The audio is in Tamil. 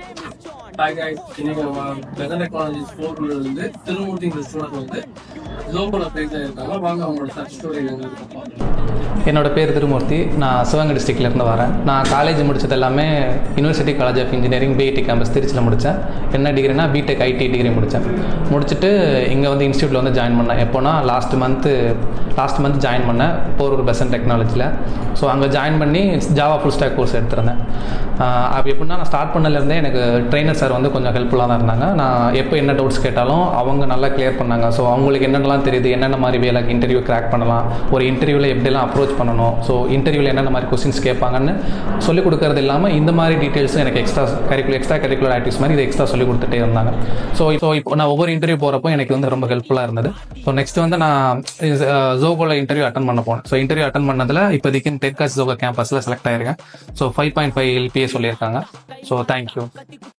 ஹாய் guys இன்னைக்கு நம்ம வெதர் டெக்னாலஜி ஸ்கூல்ல இருந்து திருமூர்த்திங்கிற ஸ்டூடெண்ட் வந்து ஜோபோல பேஜ் இருக்காங்க வாங்க அவங்களோட சர்ச் ஸ்டோரி என்னோட பேர் திருமூர்த்தி நான் சிவகங்கை டிஸ்ட்ரிக்ட்லேருந்து வரேன் நான் காலேஜ் முடிச்சது எல்லாமே university college of engineering BIT campus திருச்சியில் முடித்தேன் என்ன டிகிரினா பிடெக் ஐடி டிகிரி முடித்தேன் முடிச்சுட்டு இங்கே வந்து இன்ஸ்டியூட்டில் வந்து ஜாயின் பண்ணேன் எப்போனா last month last month join பண்ணேன் போரூர் பெசன் டெக்னாலஜியில் ஸோ அங்கே ஜாயின் பண்ணி ஜாவா ஃபுல் ஸ்டாக் கோர்ஸ் எடுத்திருந்தேன் ஆஹ் அப்போ எப்படின்னா நான் ஸ்டார்ட் பண்ணலேருந்தே எனக்கு ட்ரெயினர் சார் வந்து கொஞ்சம் ஹெல்ப்ஃபுல்லாக தான் இருந்தாங்க நான் எப்போ என்ன டவுட்ஸ் கேட்டாலும் அவங்க நல்லா கிளியர் பண்ணாங்க ஸோ அவங்களுக்கு என்னென்னலாம் தெரியுது என்னென்ன மாதிரி வேலைக்கு இன்டர்வியூ கிராக் பண்ணலாம் ஒரு இன்டர்வியூவில் எப்படிலாம் அப்ரோச் பண்ணணும் ஸோ இன்டர்வியூவில் என்னென்ன மாதிரி கொஸ்டின்ஸ் கேட்பாங்கன்னு சொல்லிக் கொடுக்கறது இல்லாமல் இந்த மாதிரி டீட்டெயில்ஸும் எனக்கு extra curricular extra curricular activities மாதிரி இது எக்ஸ்ட்ரா சொல்லிக் கொடுத்துட்டே இருந்தாங்க ஸோ இப்போ இப்போ நான் ஒவ்வொரு இன்டர்வியூ போகிறப்போ எனக்கு வந்து ரொம்ப ஹெல்ப்ஃபுல்லாக இருந்தது ஸோ நெக்ஸ்ட் வந்து நான் ஜோகோவில் இன்டர்வியூ அட்டன் பண்ண போனேன் ஸோ இன்டர்வியூ அட்டன் பண்ணதில் இப்போதைக்கு டெக்காஸ் ஜோகோ கேம்பஸில் செலக்ட் ஆயிருக்கேன் so five point five LPA சொல்லியிருக்காங்க ஸோ தேங்க்யூ